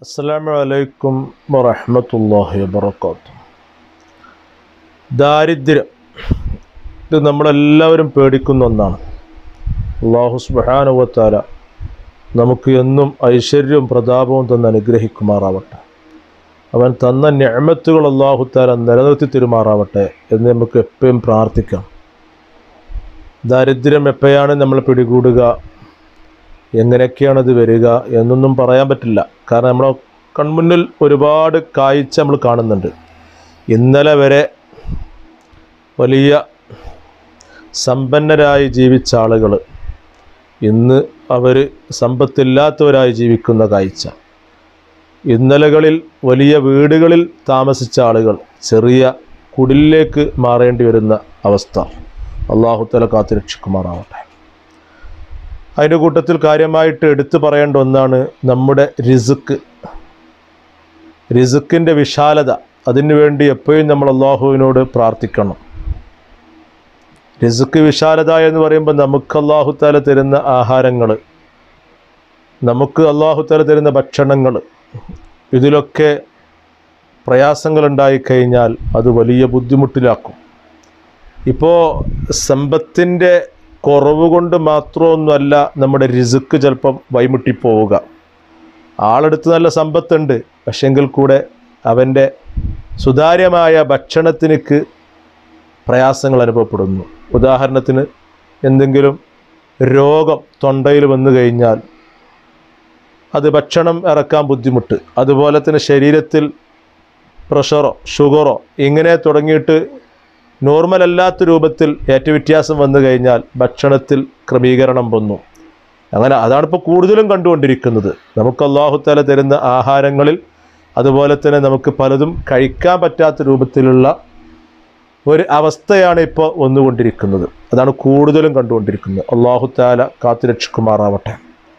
അസ്സലാമു അലൈക്കും വറഹ്മത്തുള്ളാഹി വബറകാതുഹു ദാരിദ്ര്യം ഇത് നമ്മളെല്ലാവരും പേടിക്കുന്ന ഒന്നാണ് അള്ളാഹു സുബ്ഹാനഹു വ തആല നമുക്ക് എന്നും ഐശ്വര്യവും പ്രതാപവും തന്ന് അനുഗ്രഹിക്കുമാറാവട്ടെ അവൻ തന്ന ഞമത്തുകൾ അള്ളാഹു താല നിലനിർത്തി തരുമാറാവട്ടെ എന്ന് നമുക്ക് എപ്പോഴും പ്രാർത്ഥിക്കാം ദാരിദ്ര്യം എപ്പോഴാണ് നമ്മൾ പിടികൂടുക എങ്ങനെയൊക്കെയാണ് ഇത് വരിക എന്നൊന്നും പറയാൻ പറ്റില്ല കാരണം നമ്മുടെ കൺമുന്നിൽ ഒരുപാട് കാഴ്ച നമ്മൾ കാണുന്നുണ്ട് ഇന്നലെ വരെ വലിയ സമ്പന്നരായി ജീവിച്ച ആളുകൾ ഇന്ന് അവർ സമ്പത്തില്ലാത്തവരായി ജീവിക്കുന്ന കാഴ്ച ഇന്നലകളിൽ വലിയ വീടുകളിൽ താമസിച്ച ആളുകൾ ചെറിയ കുടിലേക്ക് മാറേണ്ടി വരുന്ന അവസ്ഥ അള്ളാഹുത്തല കാത്തുരക്ഷിക്കുമാറാവട്ടെ അതിൻ്റെ കൂട്ടത്തിൽ കാര്യമായിട്ട് എടുത്തു പറയേണ്ട ഒന്നാണ് നമ്മുടെ റിസുക്ക് റിസുക്കിൻ്റെ വിശാലത അതിനു വേണ്ടി എപ്പോഴും നമ്മൾ അള്ളാഹുവിനോട് പ്രാർത്ഥിക്കണം റിസുക്ക് വിശാലത എന്ന് പറയുമ്പോൾ നമുക്ക് അള്ളാഹുത്താല തരുന്ന ആഹാരങ്ങൾ നമുക്ക് അള്ളാഹുത്താല തരുന്ന ഭക്ഷണങ്ങൾ ഇതിലൊക്കെ പ്രയാസങ്ങൾ ഉണ്ടായിക്കഴിഞ്ഞാൽ അത് വലിയ ബുദ്ധിമുട്ടിലാക്കും ഇപ്പോൾ സമ്പത്തിൻ്റെ കുറവ് കൊണ്ട് മാത്രമൊന്നുമല്ല നമ്മുടെ റിസുക്ക് ചിലപ്പം വൈമുട്ടിപ്പോവുക ആളെടുത്ത് നല്ല സമ്പത്തുണ്ട് പക്ഷെങ്കിൽ കൂടെ അവൻ്റെ സുതാര്യമായ ഭക്ഷണത്തിനക്ക് പ്രയാസങ്ങൾ അനുഭവപ്പെടുന്നു ഉദാഹരണത്തിന് എന്തെങ്കിലും രോഗം തൊണ്ടയിൽ വന്നു കഴിഞ്ഞാൽ അത് ഭക്ഷണം ഇറക്കാൻ ബുദ്ധിമുട്ട് അതുപോലെ തന്നെ ശരീരത്തിൽ പ്രഷറോ ഷുഗറോ ഇങ്ങനെ തുടങ്ങിയിട്ട് നോർമൽ അല്ലാത്ത രൂപത്തിൽ ഏറ്റവ്യത്യാസം വന്നു കഴിഞ്ഞാൽ ഭക്ഷണത്തിൽ ക്രമീകരണം വന്നു അങ്ങനെ അതാണ് ഇപ്പോൾ കൂടുതലും കണ്ടുകൊണ്ടിരിക്കുന്നത് നമുക്ക് അള്ളാഹുത്താല തരുന്ന ആഹാരങ്ങളിൽ അതുപോലെ തന്നെ നമുക്ക് പലതും കഴിക്കാൻ പറ്റാത്ത രൂപത്തിലുള്ള ഒരു അവസ്ഥയാണ് ഇപ്പോൾ വന്നുകൊണ്ടിരിക്കുന്നത് അതാണ് കൂടുതലും കണ്ടുകൊണ്ടിരിക്കുന്നത് അള്ളാഹുത്താല കാത്തുരക്ഷിക്കുമാറാവട്ടെ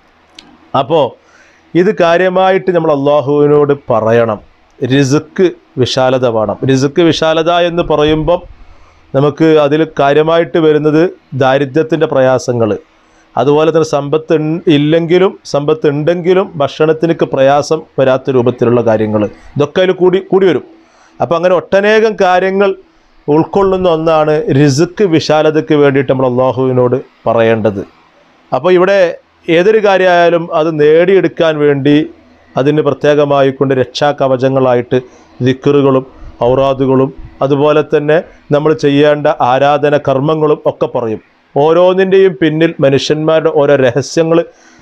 അപ്പോൾ ഇത് കാര്യമായിട്ട് നമ്മൾ അള്ളാഹുവിനോട് പറയണം റിസുക്ക് വിശാലത വേണം റിസുക്ക് വിശാലത എന്ന് പറയുമ്പം നമുക്ക് അതിൽ കാര്യമായിട്ട് വരുന്നത് ദാരിദ്ര്യത്തിൻ്റെ പ്രയാസങ്ങൾ അതുപോലെ തന്നെ സമ്പത്ത് ഉൺ- ഇല്ലെങ്കിലും സമ്പത്ത് ഉണ്ടെങ്കിലും ഭക്ഷണത്തിനൊക്കെ പ്രയാസം വരാത്ത രൂപത്തിലുള്ള കാര്യങ്ങൾ ഇതൊക്കെ അതിൽ കൂടി കൂടി വരും അപ്പോൾ അങ്ങനെ ഒട്ടനേകം കാര്യങ്ങൾ ഉൾക്കൊള്ളുന്ന ഒന്നാണ് റിസുക്ക് വിശാലതയ്ക്ക് വേണ്ടിയിട്ട് നമ്മൾ അള്ളാഹുവിനോട് പറയേണ്ടത് അപ്പോൾ ഇവിടെ ഏതൊരു കാര്യമായാലും അത് നേടിയെടുക്കാൻ വേണ്ടി അതിന് പ്രത്യേകമായി കൊണ്ട് രക്ഷാകവചങ്ങളായിട്ട് ദിക്കറുകളും ഔറാദുകളും അതുപോലെ തന്നെ നമ്മൾ ചെയ്യേണ്ട ആരാധന കർമ്മങ്ങളും ഒക്കെ പറയും ഓരോന്നിൻ്റെയും പിന്നിൽ മനുഷ്യന്മാരുടെ ഓരോ രഹസ്യങ്ങൾ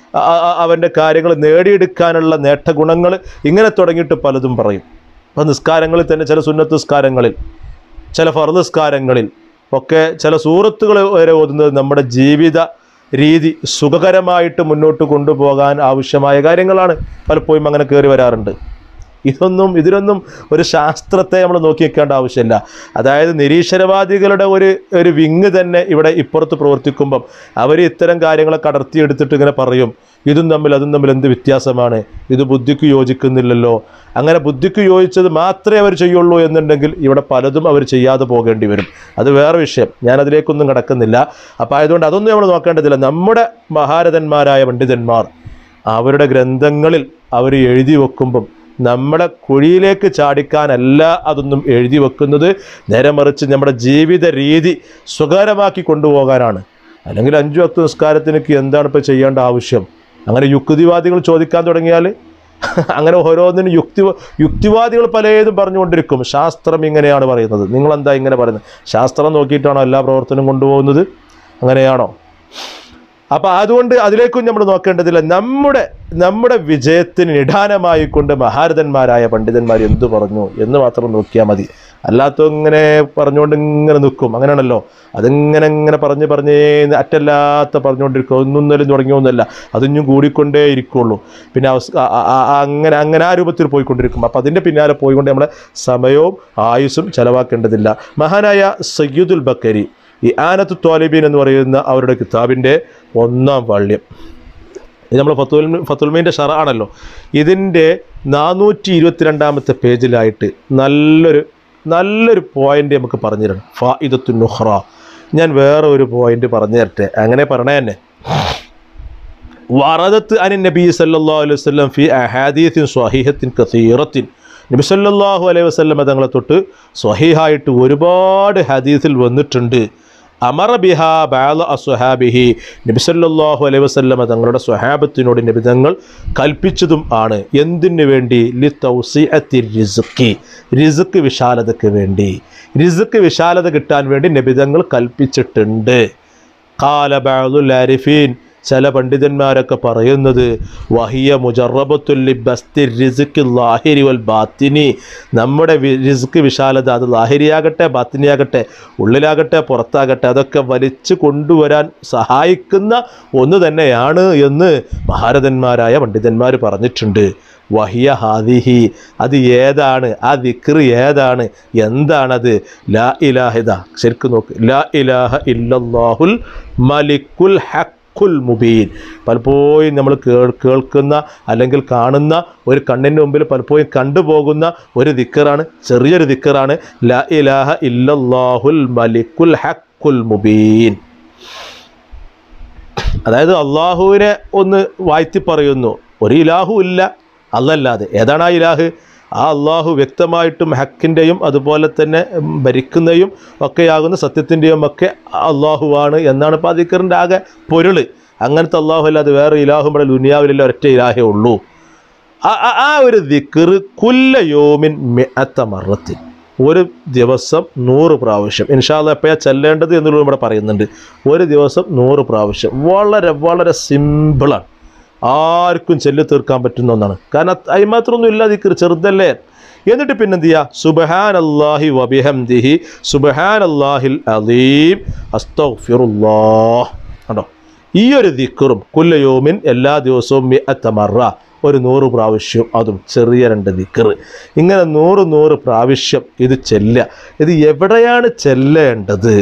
അവൻ്റെ കാര്യങ്ങൾ നേടിയെടുക്കാനുള്ള നേട്ടഗുണങ്ങൾ ഇങ്ങനെ തുടങ്ങിയിട്ട് പലതും പറയും അപ്പോൾ നിസ്കാരങ്ങളിൽ തന്നെ ചില സുന്നത്ത് നിസ്കാരങ്ങളിൽ ചില ഫർദ് നിസ്കാരങ്ങളിൽ ഒക്കെ ചില സൂറത്തുകൾ വരെ ഓതുന്നത് നമ്മുടെ ജീവിത രീതി സുഖകരമായിട്ട് മുന്നോട്ട് കൊണ്ടുപോകാൻ ആവശ്യമായ കാര്യങ്ങളാണ് പലപ്പോഴും അങ്ങനെ കയറി വരാറുണ്ട് ഇതൊന്നും ഇതിനൊന്നും ഒരു ശാസ്ത്രത്തെ നമ്മൾ നോക്കി വെക്കേണ്ട ആവശ്യമില്ല അതായത് നിരീശ്വരവാദികളുടെ ഒരു ഒരു വിങ് തന്നെ ഇവിടെ ഇപ്പുറത്ത് പ്രവർത്തിക്കുമ്പം അവർ ഇത്തരം കാര്യങ്ങളെ കടർത്തിയെടുത്തിട്ട് ഇങ്ങനെ പറയും ഇതും തമ്മിൽ അതും തമ്മിൽ എന്ത് വ്യത്യാസമാണ് ഇത് ബുദ്ധിക്ക് യോജിക്കുന്നില്ലല്ലോ അങ്ങനെ ബുദ്ധിക്ക് യോജിച്ചത് മാത്രമേ അവർ ചെയ്യുള്ളൂ എന്നുണ്ടെങ്കിൽ ഇവിടെ പലതും അവർ ചെയ്യാതെ പോകേണ്ടി വരും അത് വേറെ വിഷയം ഞാൻ അതിലേക്കൊന്നും കിടക്കുന്നില്ല അപ്പോൾ ആയതുകൊണ്ട് അതൊന്നും നമ്മൾ നോക്കേണ്ടതില്ല നമ്മുടെ മഹാരഥന്മാരായ പണ്ഡിതന്മാർ അവരുടെ ഗ്രന്ഥങ്ങളിൽ അവർ എഴുതി വെക്കുമ്പം നമ്മളെ കുഴിയിലേക്ക് ചാടിക്കാനല്ല അതൊന്നും എഴുതി വെക്കുന്നത് നേരെ മറിച്ച് നമ്മുടെ ജീവിത രീതി സുഖകരമാക്കി കൊണ്ടുപോകാനാണ് അല്ലെങ്കിൽ അഞ്ചു വക്ത നിസ്കാരത്തിനൊക്കെ എന്താണ് ഇപ്പോൾ ചെയ്യേണ്ട ആവശ്യം അങ്ങനെ യുക്തിവാദികൾ ചോദിക്കാൻ തുടങ്ങിയാൽ അങ്ങനെ ഓരോന്നിനും യുക്തി യുക്തിവാദികൾ പലതും പറഞ്ഞുകൊണ്ടിരിക്കും ശാസ്ത്രം ഇങ്ങനെയാണ് പറയുന്നത് നിങ്ങളെന്താ ഇങ്ങനെ പറയുന്നത് ശാസ്ത്രം നോക്കിയിട്ടാണോ എല്ലാ പ്രവർത്തനവും കൊണ്ടുപോകുന്നത് അങ്ങനെയാണോ അപ്പോൾ അതുകൊണ്ട് അതിലേക്കും നമ്മൾ നോക്കേണ്ടതില്ല നമ്മുടെ നമ്മുടെ വിജയത്തിന് നിധാനമായി കൊണ്ട് മഹാരഥന്മാരായ പണ്ഡിതന്മാർ എന്തു പറഞ്ഞു എന്ന് മാത്രം നോക്കിയാൽ മതി അല്ലാത്ത ഇങ്ങനെ പറഞ്ഞുകൊണ്ട് ഇങ്ങനെ നിൽക്കും അങ്ങനെയാണല്ലോ അതിങ്ങനെ ഇങ്ങനെ പറഞ്ഞ് പറഞ്ഞേ അറ്റല്ലാത്ത പറഞ്ഞുകൊണ്ടിരിക്കും ഒന്നൊന്നും തുടങ്ങിയൊന്നുമല്ല അതിഞ്ഞും കൂടിക്കൊണ്ടേ ഇരിക്കുള്ളൂ പിന്നെ അവസ് ആ- ആ- ആ- അങ്ങനെ അങ്ങനെ ആ രൂപത്തിൽ പോയിക്കൊണ്ടിരിക്കും അപ്പം അതിൻ്റെ പിന്നാലെ പോയിക്കൊണ്ട് നമ്മളെ സമയവും ആയുസ്സും ചെലവാക്കേണ്ടതില്ല മഹാനായ സയ്യിദുൽ ബക്കരി ഈ ആനത്ത് ത്വാലിബീൻ എന്ന് പറയുന്ന അവരുടെ കിതാബിൻ്റെ ഒന്നാം വാള്യം ഇത് നമ്മൾ ഫത്തുൽ ഫത്തുൽമീൻ്റെ ഷറ ആണല്ലോ ഇതിൻ്റെ നാനൂറ്റി ഇരുപത്തിരണ്ടാമത്തെ പേജിലായിട്ട് നല്ലൊരു നല്ലൊരു പോയിന്റ് നമുക്ക് പറഞ്ഞു തരണം ഫായിദത്തു നുഹ്റ ഞാൻ വേറെ ഒരു പോയിന്റ് പറഞ്ഞു തരട്ടെ അങ്ങനെ പറയണേ തന്നെ വറദത്ത് അനി നബി സല്ലല്ലാഹു അലൈഹി വസല്ലം ഫി അഹാദീത്തിൻ സ്വഹീഹത്തിൻ കസീറത്തിൻ നബി സല്ലല്ലാഹു അലൈഹി വസല്ലം തങ്ങളെ തൊട്ട് സ്വഹീഹായിട്ട് ഒരുപാട് ഹദീസിൽ വന്നിട്ടുണ്ട് അമറ ബിഹ ബാല അസ്വഹാബിഹി നബി സല്ലല്ലാഹു അലൈഹി വസല്ലം തങ്ങളുടെ സ്വഹാബത്തിനോട് നബി തങ്ങൾ കൽപ്പിച്ചതും ആണ് എന്തിനു വേണ്ടി ലി തൗസിഅത്തി റിസ്ഖി റിസ്ക് വിശാലതയ്ക്ക് വേണ്ടി റിസ്ക് വിശാലത കിട്ടാൻ വേണ്ടി നബി തങ്ങൾ കൽപ്പിച്ചിട്ടുണ്ട് കാല ബഅദുൽ ആരിഫീൻ ചില പണ്ഡിതന്മാരൊക്കെ പറയുന്നത് വഹിയ മുജറബത്തുല്ലി ബസ്തി റിസ്ക് ലാഹിരി വൽ ബാത്തിനി നമ്മുടെ വി- റിസ്ക് വിശാലത അത് ലാഹിരിയാകട്ടെ ബാത്തിനിയാകട്ടെ ഉള്ളിലാകട്ടെ പുറത്താകട്ടെ അതൊക്കെ വലിച്ചു കൊണ്ടുവരാൻ സഹായിക്കുന്ന ഒന്ന് തന്നെയാണ് എന്ന് മഹാരഥന്മാരായ പണ്ഡിതന്മാർ പറഞ്ഞിട്ടുണ്ട് വഹിയ ഹാദിഹി അത് ഏതാണ് ആ ദിക്ർ ഏതാണ് എന്താണത് ലാ ഇലാഹ ഇതാ ശരിക്കും നോക്ക് ലാ ഇലാഹ ഇല്ലല്ലാഹുൽ മലിക്കുൽ ഹക്കുൽ മുബീൻ പലപ്പോഴും നമ്മൾ കേൾ കേൾക്കുന്ന അല്ലെങ്കിൽ കാണുന്ന ഒരു കണ്ണിൻ്റെ മുമ്പിൽ പലപ്പോഴും കണ്ടുപോകുന്ന ഒരു ദിക്കറാണ് ചെറിയൊരു ദിക്കറാണ് ലാ ഇലാഹ ഇല്ലല്ലാഹുൽ മലിക്കുൽ ഹക്കുൽ മുബീൻ അതായത് അള്ളാഹുവിനെ ഒന്ന് വാഴ്ത്തി പറയുന്നു ഒരു ഇലാഹു ഇല്ല അല്ലല്ലാതെ ഏതാണ് ആ ഇലാഹ് ആ അള്ളാഹു വ്യക്തമായിട്ടും ഹക്കിൻ്റെയും അതുപോലെ തന്നെ ഉം, ഭരിക്കുന്നതും ഒക്കെയാകുന്ന സത്യത്തിൻ്റെയും ഒക്കെ അള്ളാഹുവാണ് എന്നാണ് ഇപ്പോൾ അതിക്കറിൻ്റെ ആകെ പൊരുള് അങ്ങനത്തെ അള്ളാഹു അല്ലാതെ വേറെ ഇലാഹു ഇവിടെ ദുനിയാവിലുള്ള ഒരൊറ്റ ഇലാഹേ ഉള്ളൂ ആ- ആ- ആ ഒരു ദിക്കറ് കുല്ല യോമിൻ മിഅത്ത മറത്തിൽ ഒരു ദിവസം നൂറ് പ്രാവശ്യം ഇൻഷാല്ല എപ്പോഴാ ചെല്ലേണ്ടത് എന്നുള്ളത് ഇവിടെ പറയുന്നുണ്ട് ഒരു ദിവസം നൂറ് പ്രാവശ്യം വളരെ വളരെ സിമ്പിളാണ് ആർക്കും ചെല്ലി തീർക്കാൻ പറ്റുന്ന ഒന്നാണ് കാരണം അതിന് മാത്രമൊന്നും ഇല്ല ദിക്കർ ചെറുതല്ലേ എന്നിട്ട് പിന്നെന്ത് ചെയ്യുക സുബഹാൻ അള്ളാഹി വബിഹംദിഹി സുബഹാൻ അള്ളാഹിൽ അലീം അസ്തഗ്ഫിറുല്ലാഹ് കണ്ടോ ഈ ഒരു ദിക്കറും കുല്ലയോമിൻ എല്ലാ ദിവസവും മിഅത്ത മറ ഒരു നൂറ് പ്രാവശ്യം അതും ചെറിയ രണ്ട് ദിക്കർ ഇങ്ങനെ നൂറ് നൂറ് പ്രാവശ്യം ഇത് ചെല്ലുക ഇത് എവിടെയാണ് ചെല്ലേണ്ടത്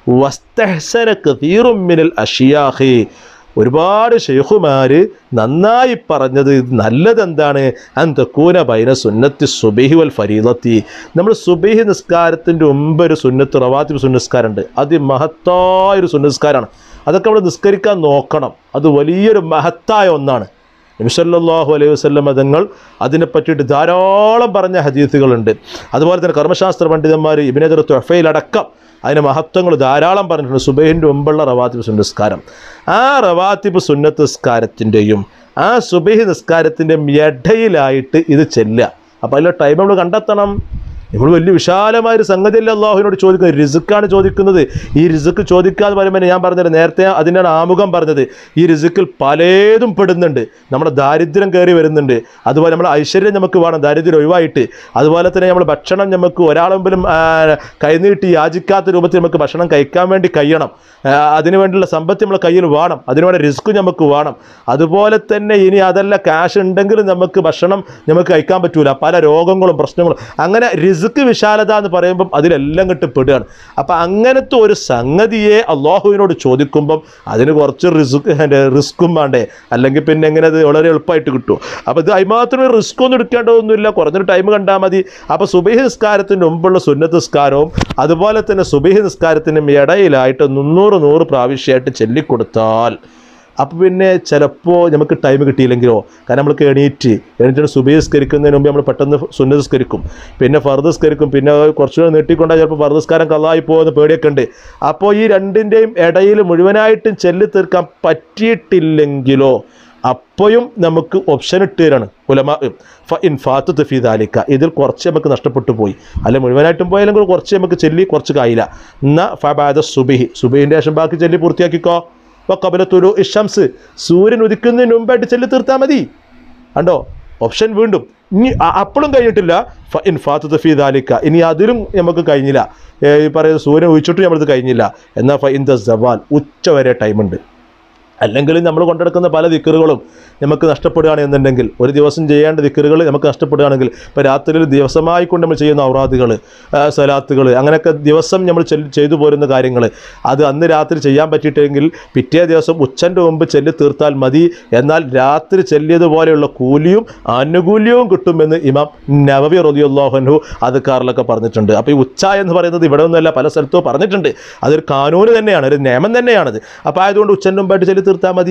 വസ്തഹസന കതീറും മിനൽ അഷിയാഹി ഒരുപാട് ഷെയ്ഖുമാര് നന്നായി പറഞ്ഞത് ഇത് നല്ലതെന്താണ് അന്തക്കൂന ബൈന സുന്നത്തി സുബൈഹി വൽ ഫരീദത്തി നമ്മൾ സുബൈഹി നിസ്കാരത്തിൻ്റെ മുമ്പ് ഒരു സുന്നത്ത് റവാത്തിബ് സുന്നസ്കാരമുണ്ട് അതിമഹത്തായൊരു സുന്നസ്കാരമാണ് അതൊക്കെ നമ്മൾ നിസ്കരിക്കാൻ നോക്കണം അത് വലിയൊരു മഹത്തായ ഒന്നാണ് നബിസല്ലാഹു അലൈഹി വസല്ലം തങ്ങൾ അതിനെ പറ്റിയിട്ട് ധാരാളം പറഞ്ഞ ഹദീസുകളുണ്ട് അതുപോലെ തന്നെ കർമ്മശാസ്ത്ര പണ്ഡിതന്മാർ ഇബിനെതിർ തൊഫയിലടക്കം അതിന് മഹത്വങ്ങൾ ധാരാളം പറഞ്ഞിട്ടുണ്ട് സുബൈഹിൻ്റെ മുമ്പുള്ള റവാത്തിബ് സുന്നസ്കാരം ആ റവാത്തിബ് സുന്നത്ത് നിസ്കാരത്തിൻ്റെയും ആ സുബൈഹി നിസ്കാരത്തിൻ്റെയും ഇടയിലായിട്ട് ഇത് ചെല്ലുക അപ്പോൾ അതിലെ ടൈം നമ്മൾ കണ്ടെത്തണം നമ്മൾ വലിയ വിശാലമായ ഒരു സംഗതിയല്ല അള്ളാഹുവിനോട് ചോദിക്കുന്നത് റിസുക്കാണ് ചോദിക്കുന്നത് ഈ റിസുക്ക് ചോദിക്കാതെ പറയുമ്പോൾ ഞാൻ പറഞ്ഞത് നേരത്തെ അതിനാണ് ആമുഖം പറഞ്ഞത് ഈ റിസുക്കിൽ പലതും പെടുന്നുണ്ട് നമ്മുടെ ദാരിദ്ര്യം കയറി വരുന്നുണ്ട് അതുപോലെ നമ്മുടെ ഐശ്വര്യം നമുക്ക് വേണം ദാരിദ്ര്യം ഒഴിവായിട്ട് അതുപോലെ തന്നെ നമ്മൾ ഭക്ഷണം നമുക്ക് ഒരാളെ മുമ്പിലും ആ, കൈനീട്ടി യാചിക്കാത്ത രൂപത്തിൽ നമുക്ക് ഭക്ഷണം കഴിക്കാൻ വേണ്ടി കഴിയണം ആ, അതിനു വേണ്ടിയുള്ള സമ്പത്ത് നമ്മുടെ കയ്യിൽ വേണം അതിനുവേണ്ട റിസ്ക് നമുക്ക് വേണം അതുപോലെ തന്നെ ഇനി അതല്ല ക്യാഷ് ഉണ്ടെങ്കിലും നമുക്ക് ഭക്ഷണം നമുക്ക് കഴിക്കാൻ പറ്റൂല പല രോഗങ്ങളും പ്രശ്നങ്ങളും അങ്ങനെ റിസ്ക് വിശാലത എന്ന് പറയുമ്പം അതിലെല്ലാം കിട്ട് പെടുകയാണ് അപ്പം അങ്ങനത്തെ ഒരു സംഗതിയെ അള്ളാഹുവിനോട് ചോദിക്കുമ്പം അതിന് കുറച്ച് റിസ്ക് റിസ്ക്കും വേണ്ടേ അല്ലെങ്കിൽ പിന്നെ എങ്ങനെ അത് വളരെ എളുപ്പമായിട്ട് കിട്ടുമോ അപ്പോൾ ഇത് അതിമാത്രം റിസ്ക് ഒന്നും എടുക്കേണ്ടതൊന്നുമില്ല കുറഞ്ഞൊരു ടൈം കണ്ടാൽ മതി അപ്പോൾ സുബൈഹി നിസ്കാരത്തിന് മുമ്പുള്ള സുന്നത്ത് നിസ്കാരവും അതുപോലെ തന്നെ സുബൈഹി നിസ്കാരത്തിനും ഇടയിലായിട്ട് മുന്നൂറ് നൂറ് പ്രാവശ്യമായിട്ട് ചൊല്ലിക്കൊടുത്താൽ അപ്പോൾ പിന്നെ ചിലപ്പോൾ നമുക്ക് ടൈം കിട്ടിയില്ലെങ്കിലോ കാരണം നമ്മൾക്ക് എണീറ്റ് എണീറ്റിട്ട് സുബഹിസ്കരിക്കുന്നതിന് മുമ്പ് നമ്മൾ പെട്ടെന്ന് സുന്നസ്കരിക്കും പിന്നെ ഫർദസ്കരിക്കും പിന്നെ കുറച്ചുകൂടെ നീട്ടിക്കൊണ്ടാൽ ചിലപ്പോൾ ഫർദസ്കാരം കള്ളായി പോകുന്ന പേടിയൊക്കെ ഉണ്ട് അപ്പോൾ ഈ രണ്ടിൻ്റെയും ഇടയിൽ മുഴുവനായിട്ടും ചെല്ലി തീർക്കാൻ പറ്റിയിട്ടില്ലെങ്കിലോ അപ്പോഴും നമുക്ക് ഓപ്ഷൻ ഇട്ട് തരാണ് ഉലമ ഫ ഇൻ ഫാത്ത് തഫീദാലിക്ക ഇതിൽ കുറച്ച് നമുക്ക് നഷ്ടപ്പെട്ടു പോയി അല്ല മുഴുവനായിട്ടും പോയാലും കൂടെ കുറച്ച് നമുക്ക് ചെല്ലി കുറച്ച് കായില്ല എന്നാൽ ഫബാദ സുബിഹി സുബിഹിൻ്റെ ശേഷം ബാക്കി ചെല്ലി പൂർത്തിയാക്കിക്കോ അപ്പോൾ കബലത്തുരു ഇഷംസ് സൂര്യൻ ഉദിക്കുന്നതിന് മുമ്പായിട്ട് ചെല്ലി തീർത്താൽ മതി കണ്ടോ ഓപ്ഷൻ വീണ്ടും ഇനി അ- അപ്പോഴും കഴിഞ്ഞിട്ടില്ല ഫ ഇൻ ഫാത്ത് തഫീദാലിക്ക ഇനി അതിലും നമുക്ക് കഴിഞ്ഞില്ല ഏ, ഈ പറയുന്ന സൂര്യൻ ഒഴിച്ചിട്ട് നമ്മളത് കഴിഞ്ഞില്ല എന്നാൽ ഫ ഇൻ ദ സവാൽ ഉച്ച വരെ ടൈമുണ്ട് അല്ലെങ്കിൽ നമ്മൾ കൊണ്ടെടുക്കുന്ന പല ദിക്കറുകളും നമുക്ക് നഷ്ടപ്പെടുകയാണ് എന്നുണ്ടെങ്കിൽ ഒരു ദിവസം ചെയ്യേണ്ട ദിക്കറുകൾ നമുക്ക് നഷ്ടപ്പെടുകയാണെങ്കിൽ ഇപ്പോൾ രാത്രിയിൽ ദിവസമായി കൊണ്ട് നമ്മൾ ചെയ്യുന്ന ഔറാദുകൾ സലാത്തുകൾ അങ്ങനെയൊക്കെ ദിവസം നമ്മൾ ചെല്ലി- ചെയ്തു പോരുന്ന കാര്യങ്ങൾ അത് അന്ന് രാത്രി ചെയ്യാൻ പറ്റിയിട്ടെങ്കിൽ പിറ്റേ ദിവസം ഉച്ചൻ്റെ മുമ്പ് ചെല്ലി തീർത്താൽ മതി എന്നാൽ രാത്രി ചെല്ലിയതുപോലെയുള്ള കൂലിയും ആനുകൂല്യവും കിട്ടുമെന്ന് ഇമാം നവവി റതിയുള്ളാഹു അത് കാറിലൊക്കെ പറഞ്ഞിട്ടുണ്ട് അപ്പോൾ ഈ ഉച്ച എന്ന് പറയുന്നത് ഇവിടെ ഒന്നുമല്ല പല സ്ഥലത്തും പറഞ്ഞിട്ടുണ്ട് അതൊരു കാനൂന് തന്നെയാണ് ഒരു നിയമം തന്നെയാണത് അപ്പോൾ ആയതുകൊണ്ട് ഉച്ചൻ്റെ മുമ്പായിട്ട് ചെല്ലി തീർത്താൽ മതി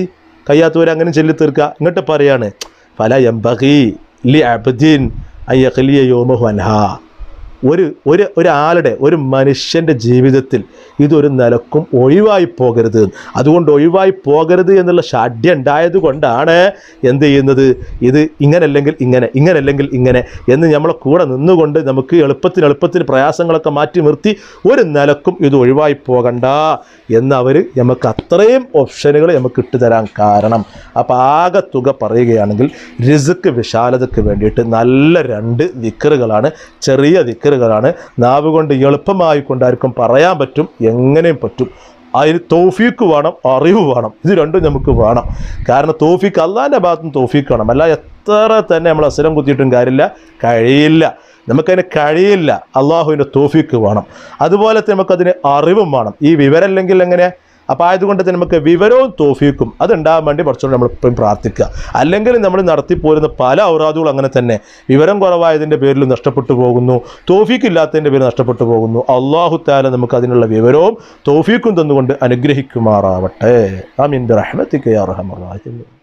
കഴിയാത്തവർ അങ്ങനെ ചൊല്ലി തീർക്കുക ഇങ്ങോട്ട് പറയാണ് ഫല എംബഹി ലി അബ്ദീൻ അയ്യഖലിയ യോമഹു അൻഹാ ഒരു ഒരു ഒരാളുടെ ഒരു മനുഷ്യൻ്റെ ജീവിതത്തിൽ ഇതൊരു നിലക്കും ഒഴിവായി പോകരുത് അതുകൊണ്ട് ഒഴിവായി പോകരുത് എന്നുള്ള ഷാഢ്യം ഉണ്ടായത് കൊണ്ടാണ് എന്ത് ചെയ്യുന്നത് ഇത് ഇങ്ങനല്ലെങ്കിൽ ഇങ്ങനെ ഇങ്ങനല്ലെങ്കിൽ ഇങ്ങനെ എന്ന് നമ്മളെ കൂടെ നിന്നുകൊണ്ട് നമുക്ക് എളുപ്പത്തിന് എളുപ്പത്തിന് പ്രയാസങ്ങളൊക്കെ മാറ്റി നിർത്തി ഒരു നിലക്കും ഇത് ഒഴിവായി പോകണ്ട എന്ന് അവർ നമുക്ക് അത്രയും ഓപ്ഷനുകൾ നമുക്ക് ഇട്ട് തരാൻ കാരണം അപ്പോൾ ആകെ തുക പറയുകയാണെങ്കിൽ റിസുക്ക് വിശാലതയ്ക്ക് വേണ്ടിയിട്ട് നല്ല രണ്ട് ദിക്കറുകളാണ് ചെറിയ ദിക്കറുകളാണ് നാവ് കൊണ്ട് എളുപ്പമായി കൊണ്ടായിരിക്കും പറയാൻ പറ്റും എങ്ങനെയും പറ്റും അതിന് തോഫീക്ക് വേണം അറിവ് വേണം ഇത് രണ്ടും നമുക്ക് വേണം കാരണം തോഫീക്ക് അള്ളാൻ്റെ ഭാഗത്ത് നിന്ന് തോഫീക്ക് വേണം അല്ല എത്ര തന്നെ നമ്മൾ അസുരം കുത്തിയിട്ടും കാര്യമില്ല കഴിയില്ല നമുക്കതിന് കഴിയില്ല അള്ളാഹുവിൻ്റെ തോഫീക്ക് വേണം അതുപോലെ തന്നെ നമുക്കതിന് അറിവും വേണം ഈ വിവരമില്ലെങ്കിൽ എങ്ങനെ അപ്പോൾ ആയതുകൊണ്ട് തന്നെ നമുക്ക് വിവരവും തോഫീക്കും അതുണ്ടാകാൻ വേണ്ടി കുറച്ചുകൂടി നമ്മൾ ഇപ്പം പ്രാർത്ഥിക്കുക അല്ലെങ്കിൽ നമ്മൾ നടത്തിപ്പോരുന്ന പല ഔറാദുകളും അങ്ങനെ തന്നെ വിവരം കുറവായതിൻ്റെ പേരിൽ നഷ്ടപ്പെട്ടു പോകുന്നു തോഫീക്ക് ഇല്ലാത്തതിൻ്റെ പേരിൽ നഷ്ടപ്പെട്ടു പോകുന്നു അള്ളാഹു താല നമുക്ക് അതിനുള്ള വിവരവും തോഫീക്കും തന്നുകൊണ്ട് അനുഗ്രഹിക്കുമാറാവട്ടെ ആമീൻ റഹ്മത്തിക്ക് യാ റഹ്മാൻ